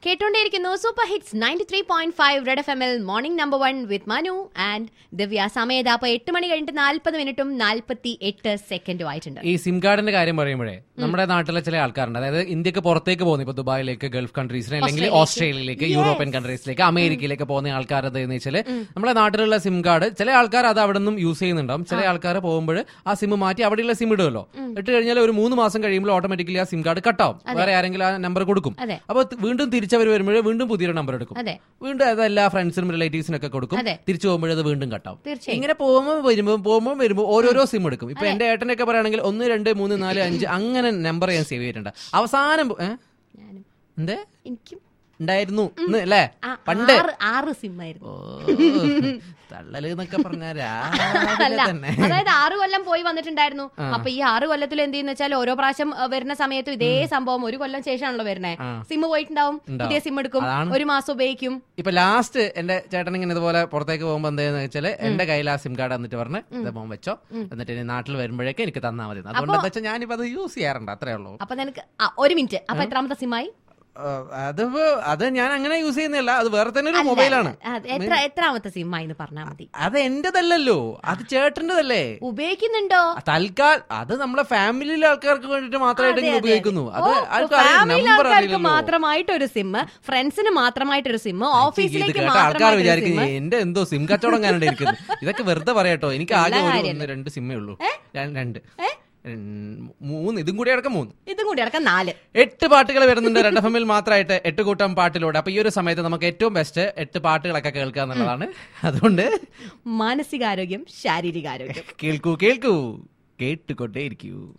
കേട്ടോണ്ടേയിരിക്കുന്നു super hits ninety three point five red F M എൽ morning number one with Manu and Divya സമയത്ത് അപ്പൊ എട്ട് മണി കഴിഞ്ഞിട്ട് നാൽപ്പത് മിനിറ്റും നാൽപ്പത്തി എട്ട് സെക്കൻഡും ആയിട്ടുണ്ട് ഈ സിം കാർഡിന്റെ കാര്യം പറയുമ്പോഴേ നമ്മുടെ നാട്ടിലെ ചില ആൾക്കാരുണ്ട് അതായത് ഇന്ത്യക്ക് പുറത്തേക്ക് പോകുന്നു ഇപ്പൊ ദുബായിലേക്ക് ഗൾഫ് കൺട്രീസിന് അല്ലെങ്കിൽ ഓസ്ട്രേലിയയിലേക്ക് യൂറോപ്യൻ കൺട്രീസിലേക്ക് അമേരിക്കയിലേക്ക് പോകുന്ന ആൾക്കാർ എന്ന് വെച്ചാൽ നമ്മുടെ നാട്ടിലുള്ള സിം കാർഡ് ചില ആൾക്കാർ അത് അവിടെ നിന്നും യൂസ് ചെയ്യുന്നുണ്ടാവും ചില ആൾക്കാർ പോകുമ്പോൾ ആ സിം മാറ്റി അവിടെയുള്ള സിം ഇടുമല്ലോ ഇട്ട് കഴിഞ്ഞാൽ ഒരു മൂന്ന് മാസം കഴിയുമ്പോൾ ഓട്ടോമാറ്റിക്കലി ആ സിം കാർഡ് കട്ടാവും വേറെ ആരെങ്കിലും ആ നമ്പർ കൊടുക്കും അതെ. അപ്പോൾ വീണ്ടും തിരിച്ചവർ വരുമ്പോൾ വീണ്ടും പുതിയൊരു നമ്പർ എടുക്കും അതെ വീണ്ടും അത് എല്ലാ ഫ്രണ്ട്സിനും റിലേറ്റീവ്സിനും ഒക്കെ കൊടുക്കും അതെ. തിരിച്ചു പോകുമ്പോൾ അത് വീണ്ടും കട്ടാവും തീർച്ചയായും. ഇങ്ങനെ പോകുമ്പോൾ വരുമ്പോൾ പോകുമ്പോൾ വരുമ്പോൾ ഓരോരോ സിം എടുക്കും ഇപ്പൊ എന്റെ ഏട്ടനൊക്കെ പറയുകയാണെങ്കിൽ ഒന്ന് രണ്ട് മൂന്ന് നാല് അഞ്ച് അങ്ങനെ നമ്പർ ഞാൻ സേവ് ചെയ്തിട്ടുണ്ട് അവസാനം പോ- ഏ? ഞാനും എന്തേ എനിക്കും ഉണ്ടായിരുന്നു ഇന്ന് അല്ലേ ആ, പണ്ട് ആറ് ആറ് സിം ആയിരുന്നു ഓ തള്ളല് എന്നൊക്കെ പറഞ്ഞ രാവിലെ അല്ല തന്നെ അതായത് ആറ് കൊല്ലം പോയി വന്നിട്ടുണ്ടായിരുന്നു അപ്പൊ ഈ ആറ് കൊല്ലത്തിൽ എന്ത് ചെയ്യുന്ന വെച്ചാൽ ഓരോ പ്രാവശ്യം അഹ്, വരുന്ന സമയത്തും ഇതേ സംഭവം ഒരു കൊല്ലം ശേഷമാണല്ലോ വരുന്നത് ആ. സിം പോയിട്ടുണ്ടാവും പുതിയ സിം എടുക്കും അതാണ്. ഒരു മാസം ഉപയോഗിക്കും ഇപ്പൊ ലാസ്റ്റ് എന്റെ ചേട്ടൻ ഇങ്ങനെ ഇതുപോലെ പുറത്തേക്ക് പോകുമ്പോ എന്താന്ന് വെച്ചാല് എന്റെ കയ്യിൽ ആ സിം കാർഡ് എന്നിട്ട് പറഞ്ഞ് ഇത് മോൻ വെച്ചോ എന്നിട്ട് ഇനി നാട്ടിൽ വരുമ്പോഴേക്ക് എനിക്ക് തന്നാ മതി അതുകൊണ്ട് എന്താ വെച്ചാൽ ഞാനിപ്പോ അത് യൂസ് ചെയ്യാറുണ്ട് അത്രേ ഉള്ളൂ അപ്പൊ നിനക്ക് ആ, ഒരു മിനിറ്റ് അപ്പൊ എത്രാമത്തെ സിമായി ആ, അത് ഇപ്പൊ- അത് ഞാൻ അങ്ങനെ യൂസ് ചെയ്യുന്നില്ല അത് വേറെ തന്നെ ഒരു മൊബൈലാണ് അത് എത്ര എത്രാമത്തെ സിമ്മായി എന്ന് പറഞ്ഞാൽ മതി അത് എന്റേതല്ലല്ലോ അത് ചേട്ടൻ്റെതല്ലേ ഉപയോഗിക്കുന്നുണ്ടോ തൽക്കാൽ അത് നമ്മളെ ഫാമിലിയിലെ ആൾക്കാർക്ക് വേണ്ടിട്ട് മാത്രമായിട്ട് അതെ, ഇങ്ങനെ അതെ, ഉപയോഗിക്കുന്നു അത് ഓ, ആർക്കും ഫാമിലി നമ്പർ ആൾക്കാർക്ക് അറിയില്ലല്ലോ മാത്രമായിട്ട് ഒരു സിം ഫ്രണ്ട്സിന് മാത്രമായിട്ട് ഒരു സിം ഇത് ഓഫീസിലേക്ക് കേട്ട ആൾക്കാർ മാത്രമായിട്ട് ഒരു വിചാരിക്കും സിം എന്റെ എന്തോ സിം കച്ചവടം ഞാനിവിടെ ഇരിക്കുന്നു ഇതൊക്കെ വെറുതെ പറയാട്ടോ എനിക്ക് ആകെ ഉള്ള ഒരു കാര്യല്ലേ? ഒന്ന് രണ്ട് സിമ്മേ ഉള്ളൂ ഞാൻ- രണ്ട് ഏ? ഉം, മൂന്ന് ഇതും കൂടി അടക്കം മൂന്ന് ഇതും കൂടി അടക്കം നാല് എട്ട് പാട്ടുകൾ വരുന്നുണ്ട് റെഡ് എഫ് എമ്മിൽ മാത്രമായിട്ട് എട്ട് കൂട്ടം പാട്ടിലൂടെ അപ്പൊ ഈ ഒരു സമയത്ത് നമുക്ക് ഏറ്റവും ബെസ്റ്റ് എട്ട് പാട്ടുകളൊക്കെ കേൾക്കുക എന്നുള്ളതാണ് അതുകൊണ്ട് മാനസികാരോഗ്യം ശാരീരികാരോഗ്യം കേൾക്കൂ കേൾക്കൂ കേട്ടുകൊണ്ടേയിരിക്കൂ